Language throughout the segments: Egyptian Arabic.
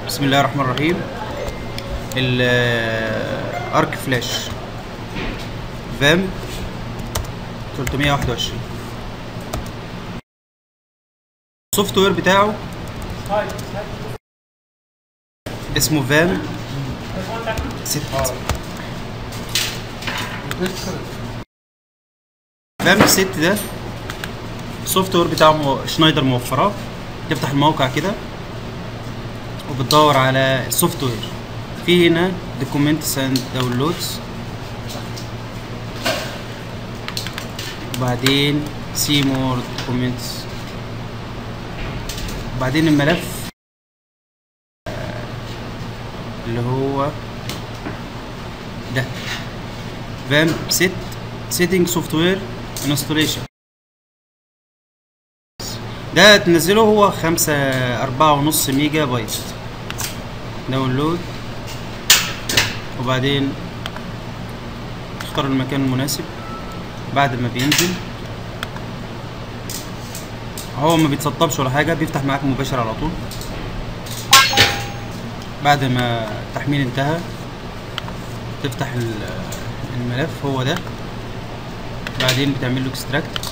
بسم الله الرحمن الرحيم الارك فلاش فام 321 السوفت وير بتاعه اسمه فام 6 فام 6 ده السوفت وير بتاعه مو- شنايدر موفراه تفتح الموقع كده وبتدور على السوفت وير في هنا دوكيومنتس اند داونلودز وبعدين سي مور دوكيومنتس وبعدين الملف آه، اللي هو ده فام سيت سيتنج سوفت وير انستوليشن ده تنزله هو خمسة أربعة ونص ميجا بايت داونلود وبعدين تختار المكان المناسب بعد ما بينزل هو ما بيتسطبش ولا حاجة بيفتح معاك مباشر على طول بعد ما التحميل انتهى تفتح ال- الملف هو ده بعدين بتعمل له اكستراكت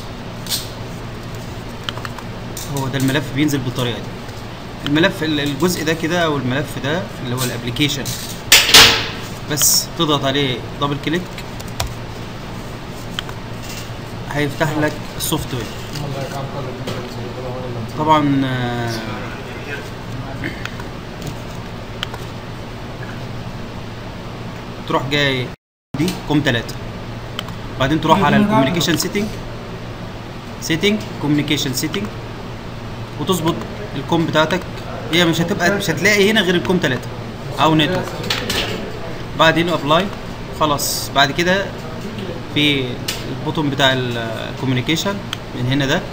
هو ده الملف بينزل بالطريقه دي الملف ال- الجزء ده كده او الملف ده اللي هو الابلكيشن بس تضغط عليه دبل كليك هيفتح لك السوفت وير طبعا آه، تروح جاي دي كوم 3 بعدين تروح على الكوميونيكيشن سيتنج سيتنج كوميونيكيشن سيتنج وتظبط الكوم بتاعتك هي مش هتبقى مش هتلاقي هنا غير الكوم 3 او نتورك بعدين ابلاي خلاص بعد كده في البوتون بتاع الكوميونيكيشن من هنا ده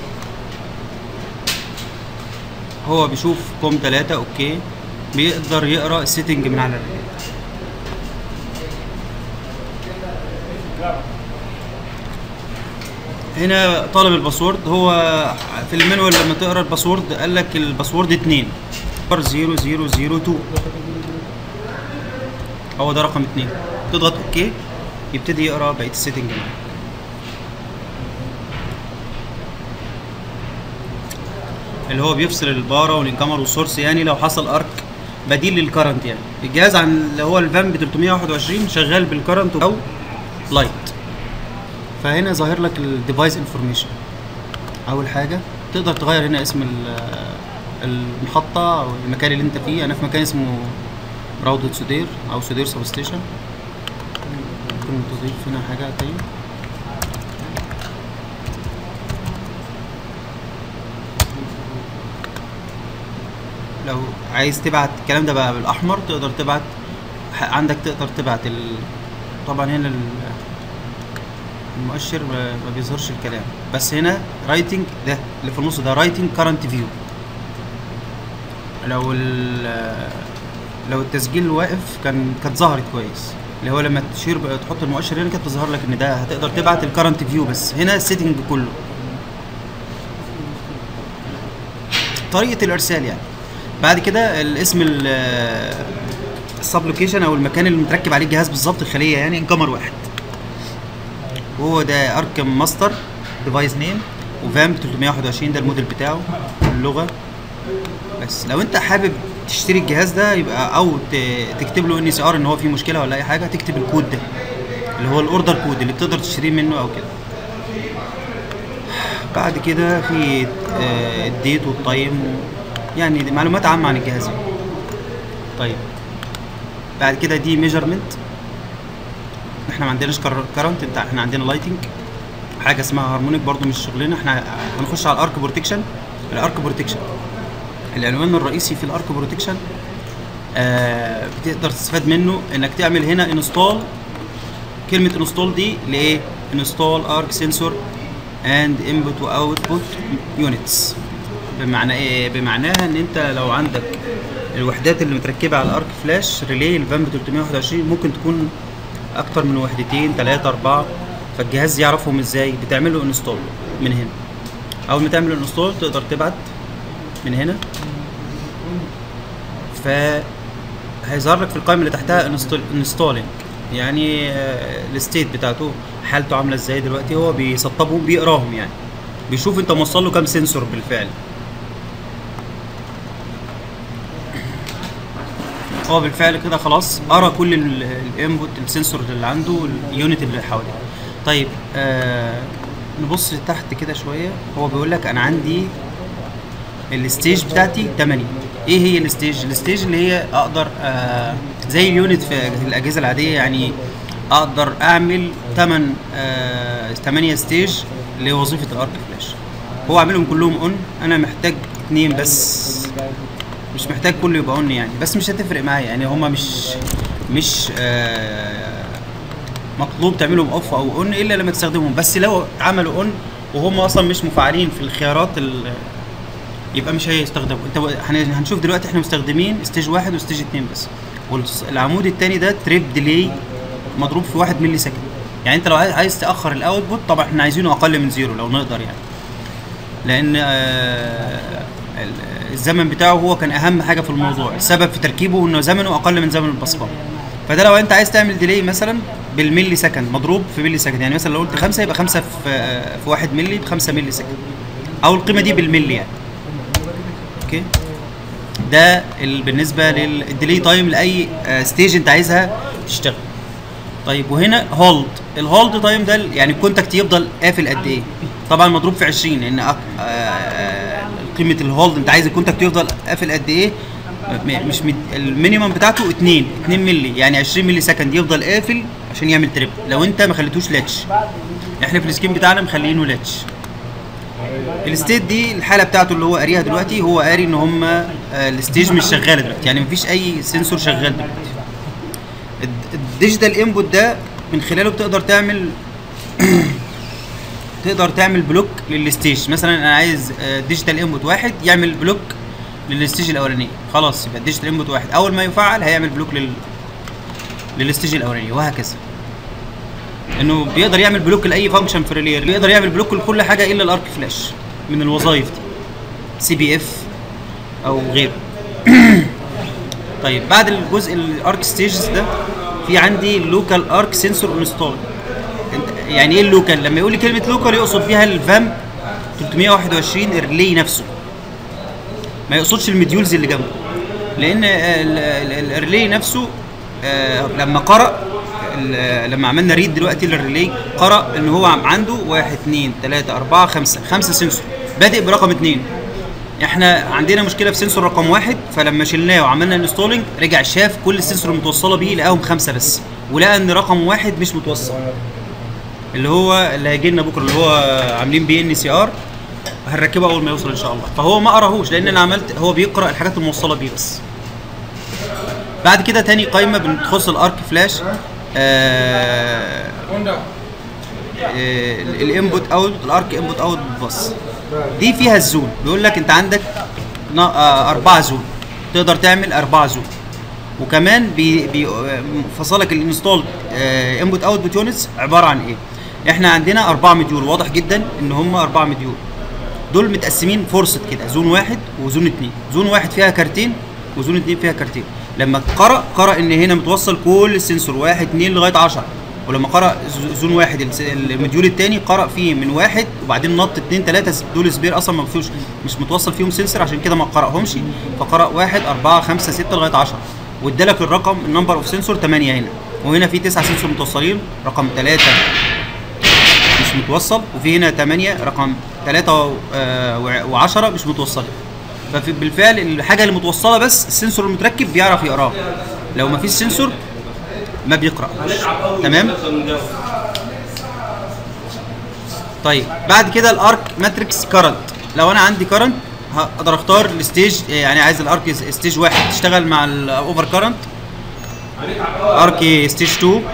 هو بيشوف كوم 3 اوكي بيقدر يقرا السيتنج من على الريل هنا طالب الباسورد هو في المانوال لما تقرا الباسورد قال لك الباسورد 2 0002 هو ده رقم 2 تضغط اوكي يبتدي يقرا بقيه السيتنج معاك اللي هو بيفصل البارة والانكمر والسورس يعني لو حصل ارك بديل للكرنت يعني الجهاز عن اللي هو الفان ب 321 شغال بالكرنت او لايت فهنا ظاهر لك الديفايس انفورميشن اول حاجه تقدر تغير هنا اسم ال- المحطه او المكان اللي انت فيه انا في مكان اسمه راودة سودير او سودير سب ستيشن ممكن تضيف هنا حاجه تانية لو عايز تبعت الكلام ده بقى بالاحمر تقدر تبعت ح- عندك تقدر تبعت ال... طبعا هنا ال... المؤشر ما ما بيظهرش الكلام بس هنا رايتنج ده اللي في النص ده رايتنج كرنت فيو لو ال لو التسجيل واقف كان كانت ظهرت كويس اللي هو لما تشير بقى تحط المؤشر هنا كانت تظهر لك ان ده هتقدر تبعت الكرنت فيو بس هنا السيتنج كله طريقه الارسال يعني بعد كده الاسم السب لوكيشن او المكان اللي متركب عليه الجهاز بالظبط الخليه يعني انكمر واحد وهو ده اركم ماستر ديفايس نيم وفام 321 ده الموديل بتاعه اللغه بس لو انت حابب تشتري الجهاز ده يبقى او ت- تكتب له ان سي ار ان هو فيه مشكله ولا اي حاجه تكتب الكود ده اللي هو الاوردر كود اللي بتقدر تشتريه منه او كده بعد كده في آه، الديت والتايم و- يعني دي معلومات عامه عن الجهاز يعني. طيب بعد كده دي ميجرمنت احنا ما عندناش كرنت انت احنا عندنا لايتنج حاجه اسمها هارمونيك برضو مش شغلنا احنا هنخش على الارك بروتكشن الارك بروتكشن العنوان الرئيسي في الارك بروتكشن آه بتقدر تستفاد منه انك تعمل هنا انستول كلمه انستول دي لايه انستول ارك سنسور اند انبوت واوتبوت يونتس بمعنى ايه بمعناها ان انت لو عندك الوحدات اللي متركبه على الارك فلاش ريلي الفان ب 321 ممكن تكون اكتر من وحدتين ثلاثة أربعة فالجهاز يعرفهم ازاي بتعمل له انستول من هنا اول ما تعمل انستول تقدر تبعت من هنا ف هيظهر لك في القائمه اللي تحتها انستولينج يعني الستيت بتاعته حالته عامله ازاي دلوقتي هو بيسطبهم بيقراهم يعني بيشوف انت موصل له كام سنسور بالفعل هو بالفعل كده خلاص قرا كل الانبوت السنسور اللي عنده اليونت اللي حواليه طيب آه نبص تحت كده شويه هو بيقول لك انا عندي الستيج بتاعتي 8 ايه هي الستيج الستيج اللي هي اقدر آه زي اليونت في الاجهزه العاديه يعني اقدر اعمل 8 آه 8 ستيج لوظيفه الارك فلاش هو عاملهم كلهم اون انا محتاج اتنين بس مش محتاج كله يبقى اون يعني بس مش هتفرق معايا يعني هما مش مش آه مطلوب تعملهم اوف او اون الا لما تستخدمهم بس لو عملوا اون وهم اصلا مش مفعلين في الخيارات يبقى مش هيستخدموا انت هنشوف دلوقتي احنا مستخدمين ستيج واحد وستيج اتنين بس والعمود التاني ده تريب ديلي مضروب في واحد ملي سكند يعني انت لو عايز تاخر الاوتبوت طبعا احنا عايزينه اقل من زيرو لو نقدر يعني لان آه الزمن بتاعه هو كان اهم حاجه في الموضوع السبب في تركيبه انه زمنه اقل من زمن البصمه فده لو انت عايز تعمل ديلي مثلا بالملي سكند مضروب في ملي سكند يعني مثلا لو قلت خمسة يبقى خمسة في في واحد ملي بخمسة ملي سكند او القيمه دي بالملي يعني اوكي ده بالنسبه للديلي تايم لاي ستيج انت عايزها تشتغل طيب وهنا هولد الهولد تايم ده يعني الكونتاكت يفضل قافل قد ايه طبعا مضروب في 20 لان قيمه الهولد انت عايز الكونتاكت يفضل قافل قد ايه مش مد... المينيمم بتاعته 2 2 مللي يعني 20 مللي سكند يفضل قافل عشان يعمل تريب لو انت ما خليتوش لاتش احنا في السكيم بتاعنا مخلينه لاتش الستيت دي الحاله بتاعته اللي هو قاريها دلوقتي هو قاري ان هم آه الستيج مش شغاله دلوقتي يعني مفيش اي سنسور شغال دلوقتي الديجيتال انبوت ده من خلاله بتقدر تعمل تقدر تعمل بلوك للستيج مثلا انا عايز ديجيتال انبوت واحد يعمل بلوك للستيج الاولانيه خلاص يبقى الديجيتال انبوت واحد اول ما يفعل هيعمل بلوك لل للستيج الاولانيه وهكذا انه بيقدر يعمل بلوك لاي فانكشن في ريلير بيقدر يعمل بلوك لكل حاجه الا الارك فلاش من الوظائف دي سي بي اف او غيره طيب بعد الجزء الارك ستيجز ده في عندي لوكال ارك سنسور انستول يعني ايه اللوكال لما يقول لي كلمه لوكال يقصد بيها الفام 321 الريلي نفسه ما يقصدش المديولز اللي جنبه لان الريلي نفسه لما قرأ لما عملنا ريد دلوقتي للريلي قرأ ان هو عنده 1 2 3 4 5 5 سنسور بادئ برقم 2 احنا عندنا مشكله في سنسور رقم واحد فلما شلناه وعملنا انستولينج رجع شاف كل السنسور المتوصله بيه لقاهم خمسه بس ولقى ان رقم واحد مش متوصل اللي هو اللي هيجي لنا بكره اللي هو عاملين بي ان سي ار هنركبه اول ما يوصل ان شاء الله فهو ما قراهوش لان انا عملت هو بيقرا الحاجات الموصله بيه بس بعد كده تاني قائمه بتخص الارك فلاش آه آه الانبوت اوت الارك انبوت اوت بس دي فيها الزون بيقول لك انت عندك آه اربعه زون تقدر تعمل اربعه زون وكمان بي بي فصلك الانستول انبوت اوت بوت يونتس عباره عن ايه احنا عندنا اربعه مديول واضح جدا ان هم اربعه مديول دول متقسمين فرصه كده زون واحد وزون اتنين زون واحد فيها كارتين وزون اتنين فيها كارتين لما قرأ قرأ ان هنا متوصل كل السنسور واحد اتنين لغايه 10 ولما قرأ زون واحد المديول الثاني قرأ فيه من واحد وبعدين نط اتنين تلاته دول سبير اصلا ما فيهوش مش متوصل فيهم سنسور عشان كده ما قرأهمش فقرأ واحد اربعه خمسه سته لغايه 10 وادالك الرقم النمبر اوف سنسور 8 هنا وهنا في 9 سنسور متوصلين رقم 3 مش متوصل وفي هنا 8 رقم 3 و10 مش متوصلين فبالفعل الحاجه اللي متوصله بس السنسور المتركب بيعرف يقراها لو ما فيش سنسور ما بيقرا تمام طيب بعد كده الارك ماتريكس كارنت لو انا عندي كارنت هقدر اختار الستيج يعني عايز الارك ستيج واحد تشتغل مع الاوفر كارنت ارك ستيج 2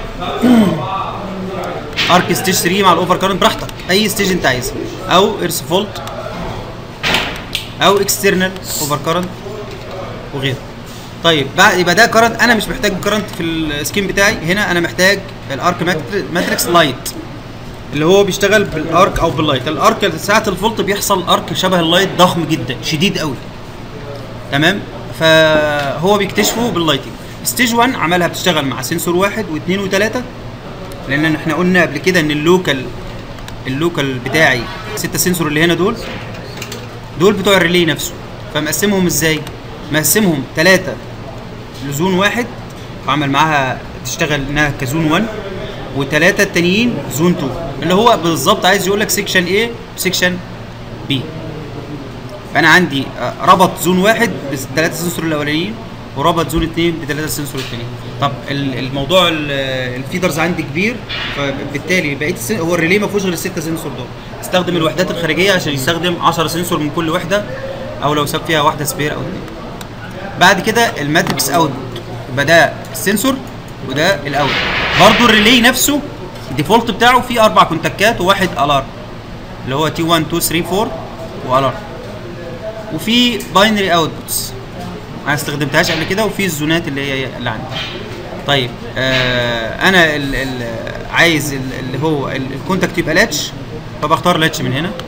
ارك ستيج 3 مع الاوفر كارنت براحتك اي ستيج انت عايزها او ايرس فولت او اكسترنال اوفر كارنت وغيره طيب بعد يبقى ده كارنت انا مش محتاج كارنت في السكيم بتاعي هنا انا محتاج الارك ماتريكس لايت اللي هو بيشتغل بالارك او باللايت الارك ساعه الفولت بيحصل ارك شبه اللايت ضخم جدا شديد قوي تمام فهو بيكتشفه باللايتنج ستيج 1 عملها بتشتغل مع سنسور واحد واثنين وثلاثه لان احنا قلنا قبل كده ان اللوكال اللوكال بتاعي ستة سنسور اللي هنا دول دول بتوع الريلي نفسه فمقسمهم ازاي مقسمهم ثلاثة لزون واحد وعمل معاها تشتغل انها كزون 1 وثلاثة التانيين زون 2 اللي هو بالظبط عايز يقول لك سيكشن A وسيكشن B فانا عندي آه، ربط زون واحد بالثلاثة سنسور الاولانيين وربط زون اثنين بثلاثة سنسور التانيين طب ال- الموضوع ال- الفيدرز عندي كبير فبالتالي بقيت السن- هو الريلي ما فيهوش غير الستة سنسور دول استخدم الوحدات الخارجية عشان يستخدم 10 سنسور من كل وحدة او لو ساب فيها واحدة سبير او اثنين بعد كده الماتريكس اوت يبقى ده السنسور وده الاوت برضو الريلي نفسه الديفولت بتاعه فيه اربع كونتاكات وواحد الارم اللي هو تي 1 2 3 4 والارم وفي باينري اوتبوتس انا استخدمتهاش قبل كده وفي الزونات اللي هي اللي عندي طيب آه انا ال ال عايز ال- اللي هو ال- الكونتاكت يبقى لاتش فبختار لاتش من هنا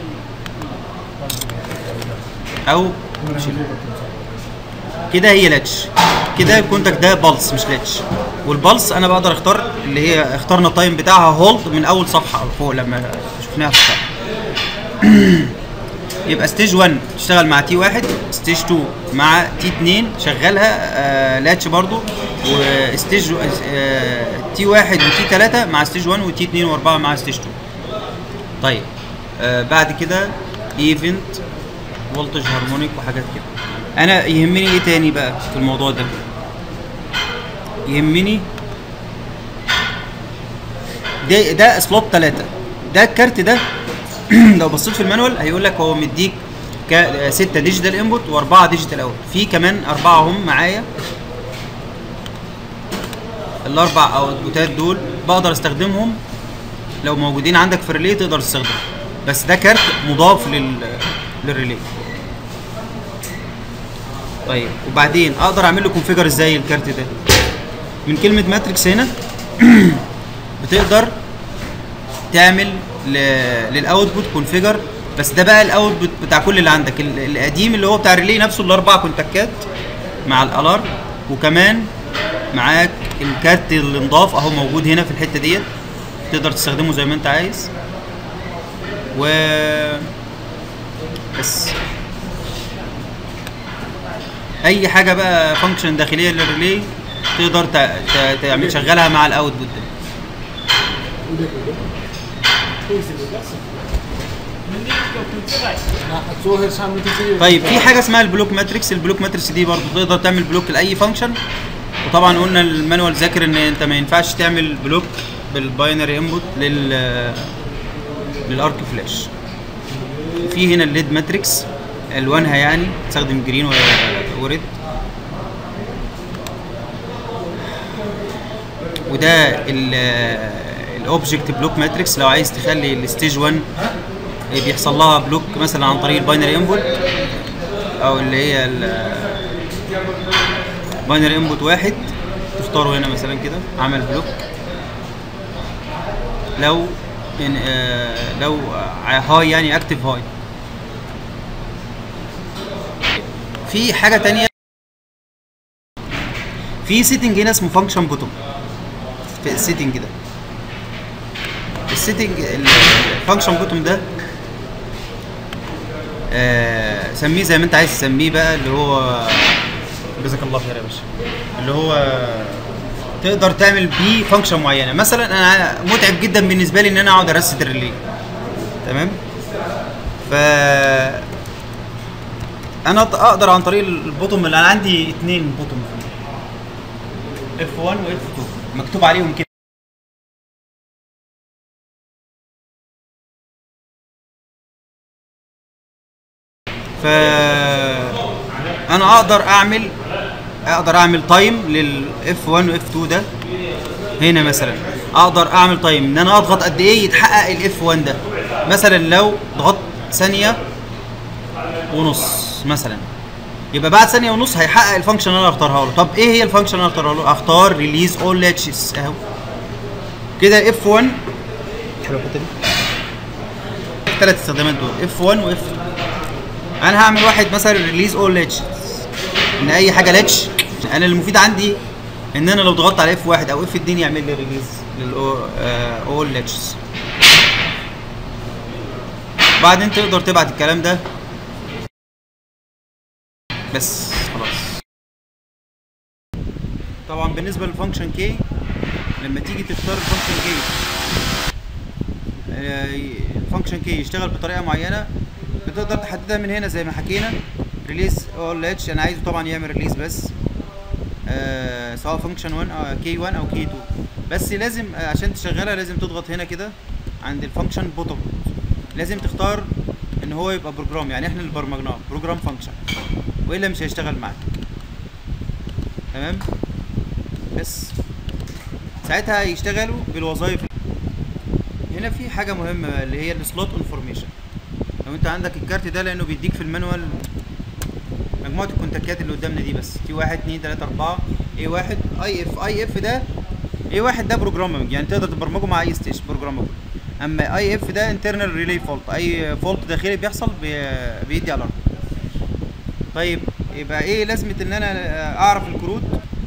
او شيل. كده هي لاتش كده الكونتاكت ده بالس مش لاتش والبلس انا بقدر اختار اللي هي اخترنا التايم بتاعها هولد من اول صفحه فوق لما شفناها في الصفحه يبقى ستيج 1 تشتغل مع تي 1 ستيج 2 مع تي 2 شغلها آه لاتش برضو وستيج آه تي 1 وتي 3 مع ستيج 1 وتي 2 و4 مع ستيج 2 طيب آه بعد كده ايفنت فولتج هارمونيك وحاجات كده انا يهمني ايه تاني بقى في الموضوع ده يهمني ده ده سلوت 3 ده الكارت ده لو بصيت في المانوال هيقول لك هو مديك 6 ديجيتال انبوت و4 ديجيتال اوت في كمان اربعه هم معايا الاربع اوتبوتات دول بقدر استخدمهم لو موجودين عندك في الريلي تقدر تستخدمهم بس ده كارت مضاف لل للريلي طيب وبعدين اقدر اعمل له كونفيجر ازاي الكارت ده من كلمه ماتريكس هنا بتقدر تعمل ل- للاوتبوت كونفيجر بس ده بقى الاوتبوت بتاع كل اللي عندك ال- القديم اللي هو بتاع الريلي نفسه الاربع كونتاكات مع الالارم وكمان معاك الكارت اللي انضاف اهو موجود هنا في الحته ديت تقدر تستخدمه زي ما انت عايز و بس اي حاجه بقى فانكشن داخليه للريلي تقدر تع- تع- تعمل تشغلها مع الاوتبوت ده حطوها شامل كتير طيب في حاجه اسمها البلوك ماتريكس البلوك ماتريكس دي برضو تقدر تعمل بلوك لاي فانكشن وطبعا قلنا المانوال ذاكر ان انت ما ينفعش تعمل بلوك بالباينري انبوت لل للارك فلاش في هنا الليد ماتريكس الوانها يعني تستخدم جرين و- وريد وده الاوبجكت بلوك ماتريكس لو عايز تخلي الستيج 1 بيحصل لها بلوك مثلا عن طريق الباينري انبوت او اللي هي الباينري انبوت واحد تختاره هنا مثلا كده عمل بلوك لو إن آه لو هاي يعني اكتف هاي في حاجه تانية في سيتنج هنا اسمه فانكشن بوتوم في السيتنج ده السيتنج الفانكشن بوتوم ده آه سميه زي ما انت عايز تسميه بقى اللي هو جزاك الله خير يا باشا اللي هو تقدر تعمل بيه فانكشن معينه مثلا انا متعب جدا بالنسبه لي ان انا اقعد ارست الريلي تمام ف انا أط- اقدر عن طريق البوتوم اللي انا عندي اتنين بوتوم اف 1 واف 2 مكتوب عليهم كده ف انا اقدر اعمل اقدر اعمل تايم للاف 1 واف 2 ده هنا مثلا اقدر اعمل تايم ان انا اضغط قد ايه يتحقق الاف 1 ده مثلا لو ضغطت ثانيه ونص مثلا يبقى بعد ثانيه ونص هيحقق الفانكشن اللي انا اختارها له طب ايه هي الفانكشن اللي انا اختارها له اختار ريليز اول لاتشز اهو كده اف 1 حلو الحته دي الثلاث استخدامات دول اف 1 واف 2 انا هعمل واحد مثلا ريليز اول لاتشز ان اي حاجه لاتش انا المفيد عندي ان انا لو ضغطت على اف واحد او اف اتنين يعمل لي ريليز للاول لاتشز بعدين تقدر تبعت الكلام ده بس خلاص طبعا بالنسبه للفانكشن كي لما تيجي تختار الفانكشن كي الفانكشن كي يشتغل بطريقه معينه بتقدر تحددها من هنا زي ما حكينا ريليز اول اتش انا عايزه طبعا يعمل ريليز بس آه سواء فانكشن 1 او كي 1 او كي 2 بس لازم آه عشان تشغلها لازم تضغط هنا كده عند الفانكشن بوتون لازم تختار ان هو يبقى بروجرام يعني احنا اللي برمجناه بروجرام فانكشن والا مش هيشتغل معاك تمام بس ساعتها يشتغلوا بالوظائف هنا في حاجه مهمه اللي هي السلوت انفورميشن لو انت عندك الكارت ده لانه بيديك في المانوال مجموعه الكونتاكتات اللي قدامنا دي بس تي 1 2 3 4 اي 1 اي اف اي اف ده اي 1 ده بروجرامنج يعني تقدر تبرمجه مع اي ستيشن بروجرامبل اما اي اف ده انترنال ريلي فولت اي فولت داخلي بيحصل بي بيدي الارم طيب يبقى ايه لازمه ان انا اعرف الكروت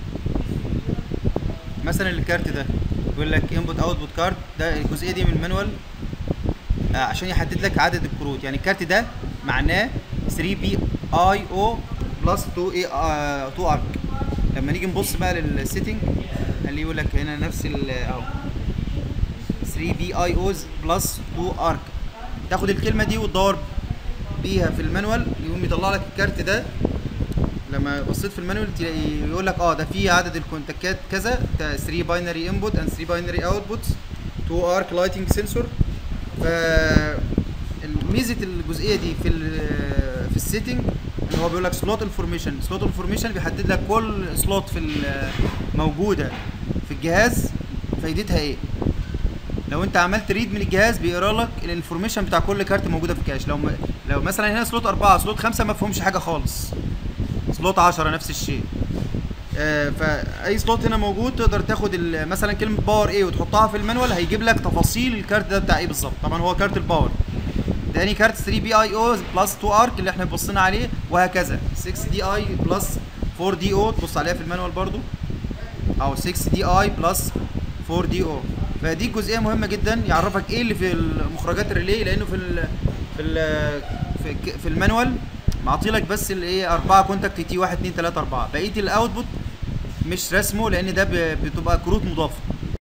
مثلا الكارت ده يقول لك انبوت اوتبوت كارت ده الجزئيه دي من المانوال آه عشان يحدد لك عدد الكروت يعني الكارت ده معناه 3 بي اي او بلس 2 اي 2 ارك لما نيجي نبص بقى للسيتنج اللي يقول لك هنا نفس ال اهو 3 بي اي اوز بلس 2 ارك تاخد الكلمه دي وتدور بيها في المانوال يقوم يطلع لك الكارت ده لما بصيت في المانوال يقول لك اه ده في عدد الكونتاكات كذا 3 باينري انبوت اند 3 باينري اوتبوتس 2 ارك لايتنج سنسور ف ميزه الجزئيه دي في ال في السيتنج ان هو بيقول لك سلوت انفورميشن سلوت انفورميشن بيحدد لك كل سلوت في موجوده في الجهاز فايدتها ايه لو انت عملت ريد من الجهاز بيقرا لك الانفورميشن بتاع كل كارت موجوده في الكاش لو م... لو مثلا هنا سلوت 4 سلوت 5 ما فيهمش حاجه خالص سلوت 10 نفس الشيء آه فاي سلوت هنا موجود تقدر تاخد مثلا كلمه باور ايه وتحطها في المانوال هيجيب لك تفاصيل الكارت ده بتاع ايه بالظبط طبعا هو كارت الباور تاني كارت 3 بي اي او بلس 2 ارك اللي احنا بصينا عليه وهكذا 6 دي اي بلس 4 دي او تبص عليها في المانوال برضو او 6 دي اي بلس 4 دي او فدي جزئيه مهمه جدا يعرفك ايه اللي في مخرجات الريلي لانه في ال في ال في, في المانوال معطي لك بس الايه اربعه كونتاكت تي 1 2 3 4 بقيه الاوتبوت مش رسمه لان ده بتبقى كروت مضافه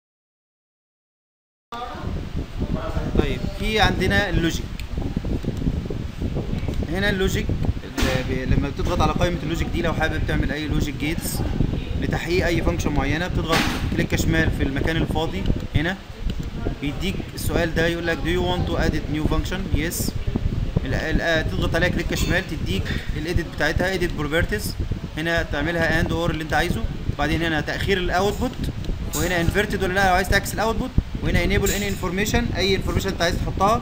طيب في عندنا اللوجيك هنا اللوجيك لما بتضغط على قائمه اللوجيك دي لو حابب تعمل اي لوجيك جيتس لتحقيق اي فانكشن معينه بتضغط كليك شمال في المكان الفاضي هنا بيديك السؤال ده يقول لك do you want to edit new function yes تضغط عليها كليك شمال تديك الايديت بتاعتها ايديت بروبرتيز هنا تعملها اند اور اللي انت عايزه وبعدين هنا تاخير الاوتبوت وهنا انفيرتد ولا لا لو عايز تعكس الاوتبوت وهنا enable any information اي انفورميشن انت عايز تحطها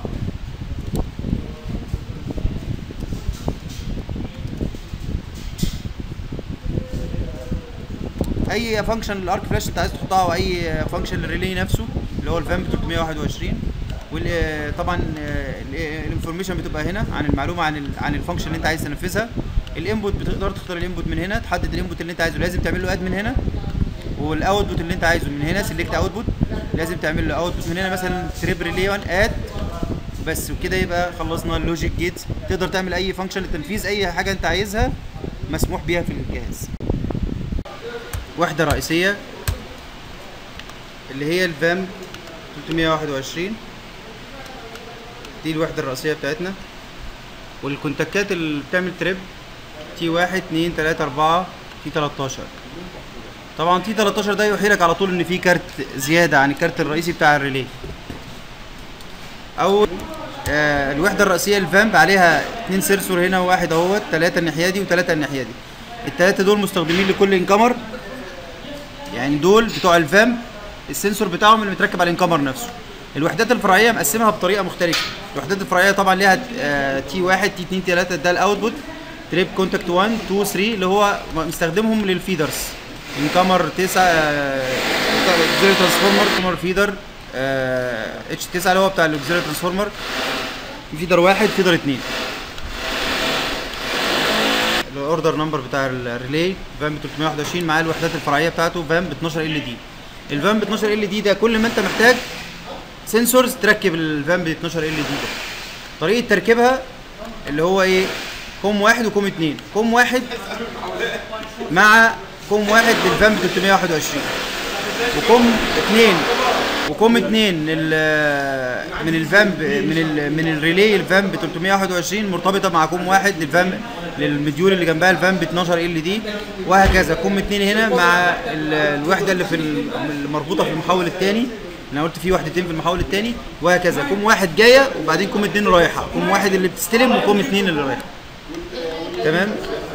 اي فانكشن للارك فلاش انت عايز تحطها او اي فانكشن للريلي نفسه اللي هو الفام 321 وطبعا الانفورميشن بتبقى هنا عن المعلومه عن ال عن الفانكشن اللي انت عايز تنفذها الانبوت بتقدر تختار الانبوت من هنا تحدد الانبوت اللي انت عايزه لازم تعمل له اد من هنا والاوتبوت اللي انت عايزه من هنا سيلكت اوتبوت لازم تعمل له اوتبوت من هنا مثلا تريب ريلي 1 اد بس وكده يبقى خلصنا اللوجيك جيت تقدر تعمل اي فانكشن لتنفيذ اي حاجه انت عايزها مسموح بيها في الجهاز وحده رئيسيه اللي هي الفام 321 دي الوحده الرئيسيه بتاعتنا والكونتاكات اللي بتعمل تريب تي 1 2 3 4 تي 13 طبعا تي 13 ده يوحي لك على طول ان في كارت زياده عن الكارت الرئيسي بتاع الريلي او آه الوحده الرئيسيه الفامب عليها اتنين سيرسور هنا وواحد اهوت ثلاثه الناحيه دي وثلاثه الناحيه دي الثلاثه دول مستخدمين لكل انكمر يعني دول بتوع الفامب السنسور بتاعهم اللي متركب على الانكمر نفسه الوحدات الفرعيه مقسمها بطريقه مختلفه الوحدات الفرعيه طبعا ليها آه تي 1 تي 2 3 ده الاوتبوت تريب كونتاكت 1 2 3 اللي هو مستخدمهم للفيدرز انكمر 9 اوكسيلري ترانسفورمر كمر فيدر اتش 9 اللي هو بتاع الاوكسيلري ترانسفورمر فيدر واحد فيدر اتنين الاوردر نمبر بتاع الريلي فان ب 321 معاه الوحدات الفرعيه بتاعته فان ب 12 ال دي الفان ب 12 ال دي ده كل ما انت محتاج سنسورز تركب الفان ب 12 ال دي ده طريقه تركيبها اللي هو ايه كوم واحد وكوم اتنين كوم واحد مع كوم واحد للفان ب 321 وكوم اتنين وكوم اتنين من ال- من الفان ب- من ال من الريلي الفان ب 321 مرتبطه مع كوم واحد للفان للمديول اللي جنبها الفان ب 12 ال دي وهكذا كوم اتنين هنا مع ال- الوحده اللي في ال- المربوطه في المحول الثاني انا قلت في وحدتين في المحول الثاني وهكذا كوم واحد جايه وبعدين كوم اتنين رايحه كوم واحد اللي بتستلم وكوم اتنين اللي رايحه تمام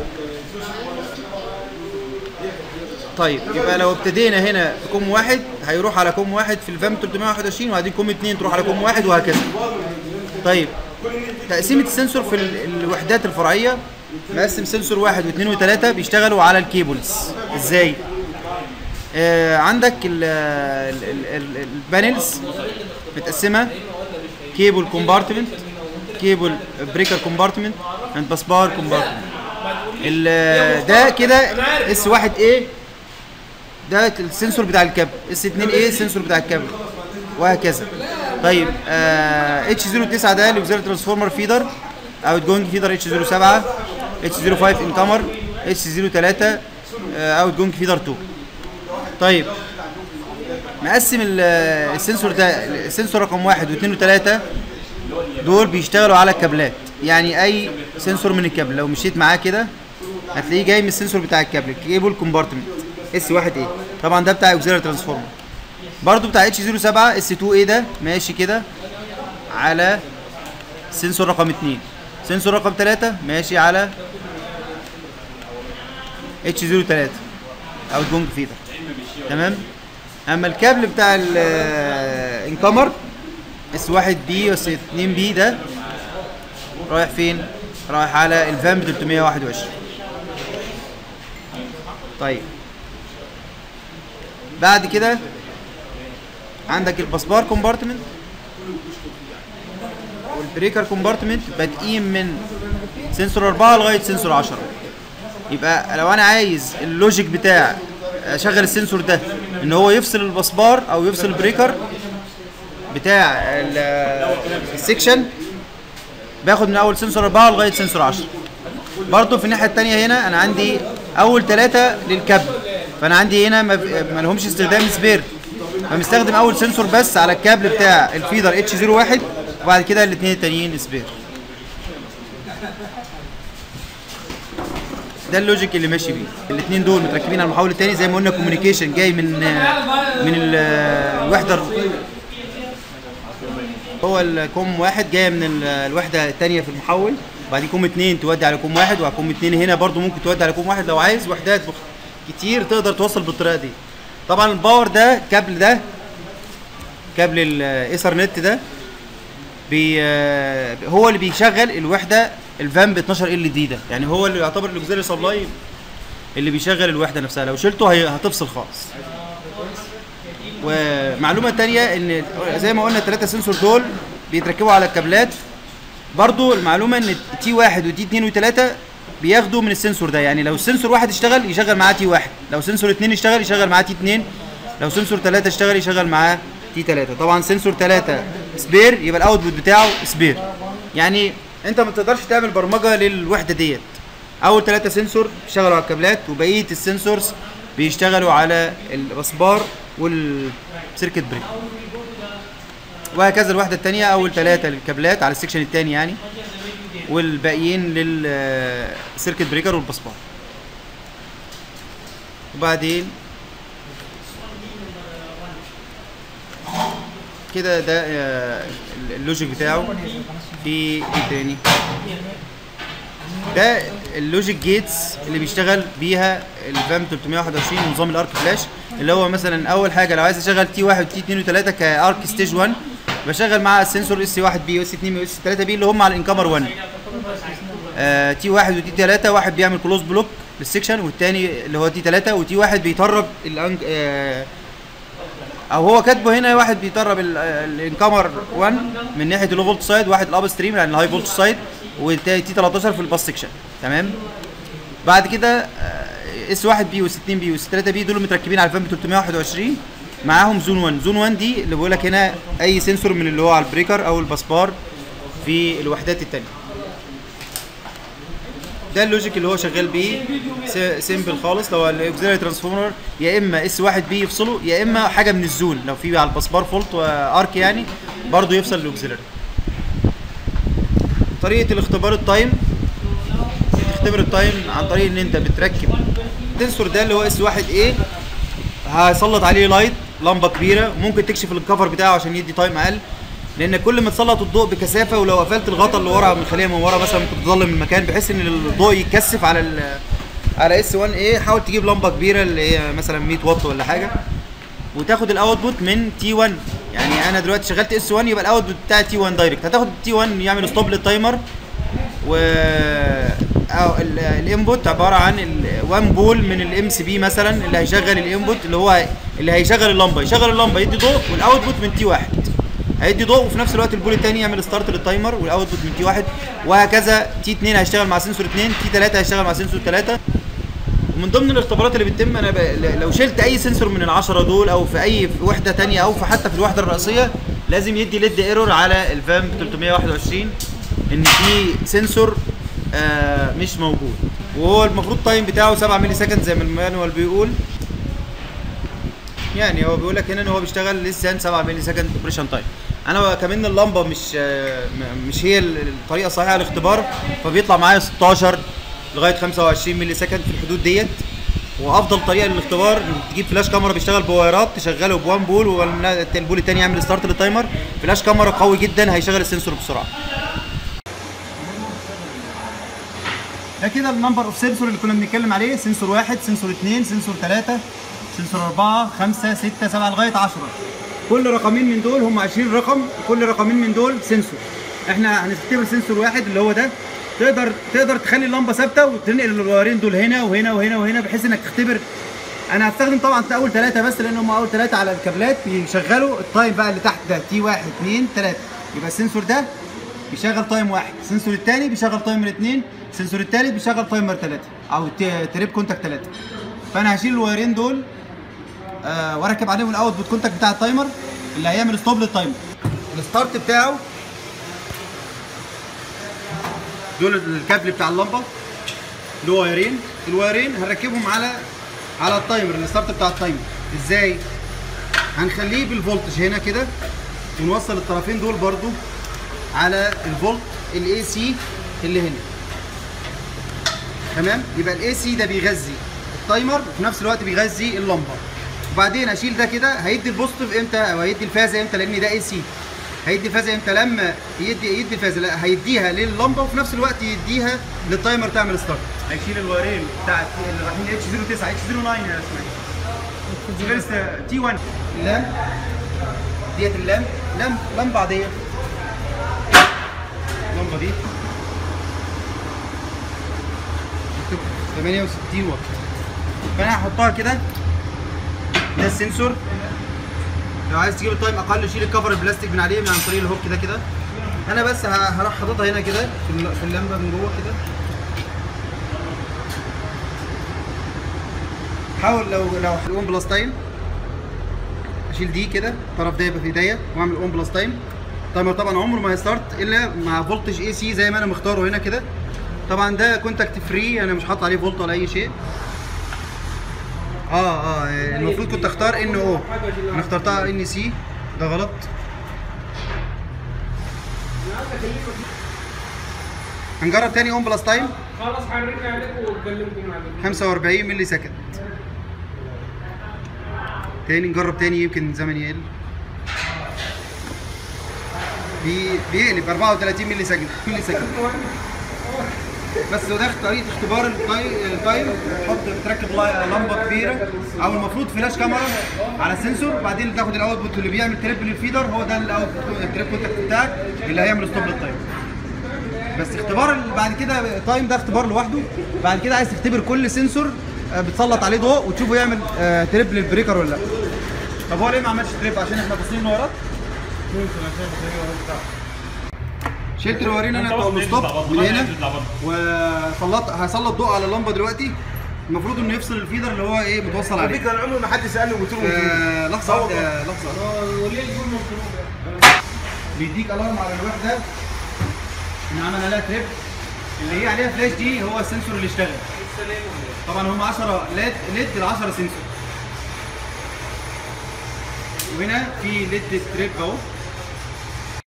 طيب يبقى لو ابتدينا هنا في كوم واحد هيروح على كوم واحد في الفام 321 وبعدين كوم اتنين تروح على كوم واحد وهكذا طيب تقسيمة السنسور في ال- الوحدات الفرعية مقسم سنسور واحد واثنين وثلاثة بيشتغلوا على الكيبلز ازاي؟ آه عندك ال- ال- ال- ال- البانلز متقسمة كيبل كومبارتمنت كيبل بريكر كومبارتمنت اند بس بار كومبارتمنت ده كده اس واحد ايه ده السنسور بتاع الكابل اس 2 ايه السنسور بتاع الكابل وهكذا طيب اتش 09 ده الاوكسيلري ترانسفورمر فيدر اوت جوينج فيدر اتش 07 اتش 05 ان كامر اتش 03 اوت جوينج فيدر 2 طيب مقسم ال- السنسور ده السنسور رقم واحد واثنين وثلاثة دول بيشتغلوا على الكابلات يعني اي سنسور من الكابل لو مشيت معاه كده هتلاقيه جاي من السنسور بتاع الكابل كيبل كومبارتمنت اس واحد ايه طبعا ده بتاع اوكسيلري ترانسفورمر برضو بتاع اتش 07 اس 2 ايه ده ماشي كده على سنسور رقم 2 سنسور رقم 3 ماشي على اتش 03 او جونج فيدر تمام اما الكابل بتاع الانكمر اس 1 بي واس 2 بي ده رايح فين رايح على الفان ب 321 طيب بعد كده عندك الباسبار كومبارتمنت والبريكر كومبارتمنت بادئين من سنسور 4 لغايه سنسور 10 يبقى لو انا عايز اللوجيك بتاع اشغل السنسور ده ان هو يفصل الباسبار او يفصل البريكر بتاع ال- السكشن باخد من اول سنسور 4 لغايه سنسور 10 برضه في الناحيه الثانيه هنا انا عندي اول ثلاثه للكابل فانا عندي هنا ما ما لهمش استخدام سبير فمستخدم اول سنسور بس على الكابل بتاع الفيدر اتش 01 وبعد كده الاثنين التانيين سبير ده اللوجيك اللي ماشي بيه الاثنين دول متركبين على المحول الثاني زي ما قلنا كوميونيكيشن جاي من من ال- الوحده هو الكوم واحد جايه من ال- الوحده الثانيه في المحول وبعدين كوم اتنين تودي على كوم واحد وعلى كوم اتنين هنا برضو ممكن تودي على كوم واحد لو عايز وحدات بخ- كتير تقدر توصل بالطريقه دي طبعا الباور ده الكابل ده كابل الايثر نت ده بي آه، هو اللي بيشغل الوحده الفان ب 12 ال دي ده يعني هو اللي يعتبر الاوكسيلري سبلاي اللي بيشغل الوحده نفسها لو شلته هي هتفصل خالص ومعلومه تانية ان زي ما قلنا الثلاثه سنسور دول بيتركبوا على الكابلات برضو المعلومه ان تي واحد وتي اتنين وتلاته بياخدوا من السنسور ده يعني لو السنسور واحد اشتغل يشغل معاه تي واحد لو سنسور اتنين اشتغل يشغل معاه تي اتنين لو سنسور تلاته اشتغل يشغل معاه تي تلاته طبعا سنسور تلاته سبير يبقى الاوتبوت بتاعه سبير يعني انت ما تقدرش تعمل برمجه للوحده ديت اول ثلاثه سنسور بيشتغلوا على الكابلات وبقيه السنسورز بيشتغلوا على الاسبار والسيركت بريك وهكذا الوحده الثانيه اول ثلاثه للكابلات على السكشن الثاني يعني والباقيين للسيركت بريكر والبسبار وبعدين كده ده آه، اللوجيك بتاعه في ايه تاني ده اللوجيك جيتس اللي بيشتغل بيها الفام 321 ونظام الارك فلاش اللي هو مثلا اول حاجه لو عايز اشغل تي 1 وتي 2 و3 كارك ستيج 1 بشغل مع السنسور اس 1 بي واس 2 بي واس 3 بي اللي هم على الانكمر 1 آه تي 1 وتي 3 واحد بيعمل كلوز بلوك للسكشن والتاني اللي هو تي 3 وتي 1 بيطرب الأنج... آه او هو كاتبه هنا واحد بيطرب ال- الانكمر 1 من ناحيه اللو فولت سايد واحد الاب ستريم يعني الهاي فولت سايد وتي 13 في الباس سكشن تمام بعد كده اس 1 بي واس 2 بي واس 3 بي دول متركبين على الفام 321 معاهم زون 1 زون 1 دي اللي بقول لك هنا اي سنسور من اللي هو على البريكر او الباسبار في الوحدات التانية ده اللوجيك اللي هو شغال بيه سيمبل خالص لو الاوكسيلري ترانسفورمر يا اما اس 1 بي يفصله يا اما حاجه من الزون لو في على الباسبار فولت وارك يعني برضه يفصل الاوكسيلري طريقه الاختبار التايم تختبر التايم عن طريق ان انت بتركب السنسور ده اللي هو اس 1 ايه هيسلط عليه لايت لمبه كبيره ممكن تكشف الكفر بتاعه عشان يدي تايم اقل لان كل ما تسلط الضوء بكثافه ولو قفلت الغطا اللي ورا من الخليه من ورا مثلا ممكن تظلم المكان بحيث ان الضوء يتكثف على ال على اس 1 ايه حاول تجيب لمبه كبيره اللي هي مثلا 100 واط ولا حاجه وتاخد الاوتبوت من تي 1 يعني انا دلوقتي شغلت اس 1 يبقى الاوتبوت بتاع تي 1 دايركت هتاخد تي 1 يعمل ستوب للتايمر و او الانبوت عباره عن ال- 1 بول من الام سي بي مثلا اللي هيشغل الانبوت اللي هو اللي هيشغل اللمبه يشغل اللمبه يدي ضوء والاوتبوت من تي 1 هيدي ضوء وفي نفس الوقت البول الثاني يعمل ستارت للتايمر والاوتبوت من تي 1 وهكذا تي 2 هيشتغل مع سنسور 2 تي 3 هيشتغل مع سنسور 3 ومن ضمن الاختبارات اللي بتتم انا ب... لو شلت اي سنسور من العشرة دول او في اي في وحده تانية او في حتى في الوحده الرئيسيه لازم يدي ليد ايرور على الفام 321 ان في سنسور آه مش موجود وهو المفروض تايم بتاعه 7 مللي سكند زي ما المانوال بيقول يعني هو بيقول لك هنا ان هو بيشتغل لسه 7 مللي سكند اوبريشن تايم انا كمان اللمبه مش آه، م- مش هي ال- الطريقه الصحيحه للاختبار فبيطلع معايا 16 لغايه 25 مللي سكند في الحدود ديت وافضل طريقه للاختبار انك تجيب فلاش كاميرا بيشتغل بوايرات تشغله بوان بول والبول التاني يعمل ستارت للتايمر فلاش كاميرا قوي جدا هيشغل السنسور بسرعه ده كده النمبر اوف سنسور اللي كنا بنتكلم عليه سنسور واحد سنسور اثنين سنسور ثلاثة سنسور أربعة خمسة ستة سبعة لغاية 10 كل رقمين من دول هم 20 رقم كل رقمين من دول سنسور احنا هنختبر سنسور واحد اللي هو ده تقدر تقدر تخلي اللمبه ثابته وتنقل الوايرين دول هنا وهنا وهنا وهنا بحيث انك تختبر انا هستخدم طبعا اول ثلاثه بس لان هم اول ثلاثه على الكابلات بيشغلوا التايم بقى اللي تحت ده تي واحد اثنين ثلاثه يبقى السنسور ده بيشغل تايم واحد السنسور الثاني بيشغل تايمر اثنين السنسور الثالث بيشغل تايمر ثلاثه او ت- تريب كونتاكت ثلاثه فانا هشيل الوايرين دول آه واركب عليهم الاوتبوت كونتاكت بتاع التايمر اللي هيعمل ستوب للتايمر الستارت بتاعه دول الكابل بتاع اللمبه له وايرين الوايرين هنركبهم على على التايمر الستارت بتاع التايمر ازاي هنخليه بالفولتج هنا كده ونوصل الطرفين دول برضو على الفولت الاي سي اللي هنا تمام يبقى الاي سي ده بيغذي التايمر وفي نفس الوقت بيغذي اللمبه وبعدين اشيل ده كده هيدي البوزيتيف امتى او هيدي الفازه امتى لان ده اي سي هيدي الفازه امتى لما يدي يدي الفازه لا هيديها لللمبه وفي نفس الوقت يديها للتايمر تعمل ستارت هيشيل الوايرين بتاع اللي رايحين اتش 09 اتش 09 يا اسماعيل فيرست تي 1 اللام ديت اللام لام لمبه عاديه اللمبه دي مكتوب 68 واط فانا هحطها كده ده السنسور لو عايز تجيب التايم اقل شيل الكفر البلاستيك من عليه من عن طريق الهوك ده كده انا بس ه- هروح حاططها هنا كده في الل- في اللمبه من جوه كده حاول لو لو الاون بلس تايم اشيل دي كده الطرف ده يبقى في ايديا واعمل اون بلس تايم التايمر طبعا عمره ما هيستارت الا مع فولتج اي سي زي ما انا مختاره هنا كده طبعا ده كونتاكت فري انا مش حاطط عليه فولت ولا اي شيء اه اه المفروض كنت اختار ان او انا اخترتها ان سي ده غلط هنجرب تاني اون بلس تايم خلاص هنرجع لكم ونكلمكم بعدين 45 ملي سكند تاني نجرب تاني يمكن الزمن يقل بي بيقلب 34 ملي سكند ملي سكند بس ده طريقه اختبار التاي- التايم تحط بتركب لا- لمبه كبيره او المفروض فلاش كاميرا على السنسور بعدين تاخد الاوتبوت اللي بيعمل تريب للفيدر هو ده الاوتبوت التريب كونتاكت بتاعك اللي هيعمل ستوب للتايم بس اختبار ال- بعد كده التايم ده اختبار لوحده بعد كده عايز تختبر كل سنسور آه، بتسلط عليه ضوء وتشوفه يعمل آه، تريب للبريكر ولا لا طب هو ليه ما عملش تريب عشان احنا باصين ورا شلت الورين انا بتاع الستوب من هنا وسلطت هسلط ضوء على اللمبه دلوقتي المفروض انه يفصل الفيدر اللي هو ايه متوصل على عليه فكره انا عمري ما حد سالني وقلت له آه، لحظه صور. واحده لحظه وليه يكون مضروب بيديك الارم على الوحده ان عمل عليها تريب اللي هي عليها فلاش دي هو السنسور اللي اشتغل طبعا هم 10 ليد ليد ال 10 سنسور وهنا في ليد تريب اهو